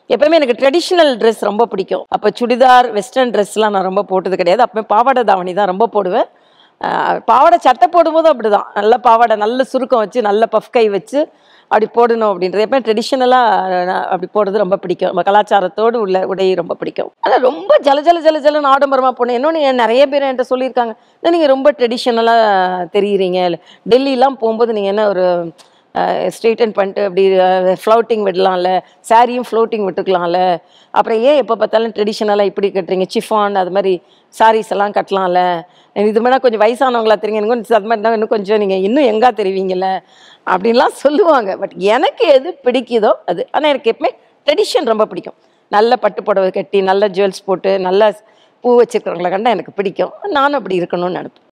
எப்பவுமே எனக்கு traditional dress ரொம்ப பிடிக்கும் அப்போ சுடிதார் வெஸ்டர்ன் ட்ரெஸ்லாம் நான் ரொம்ப போட்டது கிடையாது அப்போ பாவாடை தாவணி தான் ரொம்ப போடுவேன் அஹ் பாவாடை சட்டை போடும்போதும் அப்படிதான் நல்ல பாவாடை நல்ல சுருக்கம் வச்சு நல்ல பஃப் கை வச்சு அப்படி போடணும் அப்படின்றது எப்போ ட்ரெடிஷ்னலாக அப்படி போடுறது ரொம்ப பிடிக்கும் நம்ம கலாச்சாரத்தோடு உள்ள உடை ரொம்ப பிடிக்கும் ஆனால் ரொம்ப ஜல ஜல ஜல ஜலன்னு ஆடம்பரமாக போனேன் இன்னொன்று நிறைய பேர் என்கிட்ட சொல்லியிருக்காங்க நீங்கள் ரொம்ப ட்ரெடிஷ்னலாக தெரியுறீங்க டெல்லிலாம் போகும்போது நீங்கள் என்ன ஒரு ஸ்ட்ரெயிட்டன் பண்ணிட்டு அப்படி ஃப்ளோட்டிங் விடலாம்ல சாரியும் ஃப்ளோட்டிங் விட்டுக்கலாம்ல அப்புறம் ஏன் எப்போ பார்த்தாலும் ட்ரெடிஷ்னலாக இப்படி கட்டுறீங்க சிஃபான் அது மாதிரி சாரீஸ் எல்லாம் கட்டலாம்ல இது மாதிரி கொஞ்சம் வயசானவங்களா தெரியுங்க இன்னும் கொஞ்சம் அது மாதிரி இன்னும் கொஞ்சம் நீங்கள் இன்னும் எங்கா தெரிவிங்கல்ல அப்படின்லாம் சொல்லுவாங்க பட் எனக்கு எது பிடிக்குதோ அது ஆனால் எனக்கு எப்பவுமே ட்ரெடிஷன் ரொம்ப பிடிக்கும் நல்ல பட்டு புடவை கட்டி நல்ல ஜுவல்ஸ் போட்டு நல்ல பூ வச்சுருக்கிறவங்கள கண்டா எனக்கு பிடிக்கும் நானும் அப்படி இருக்கணும்னு நினைப்பேன்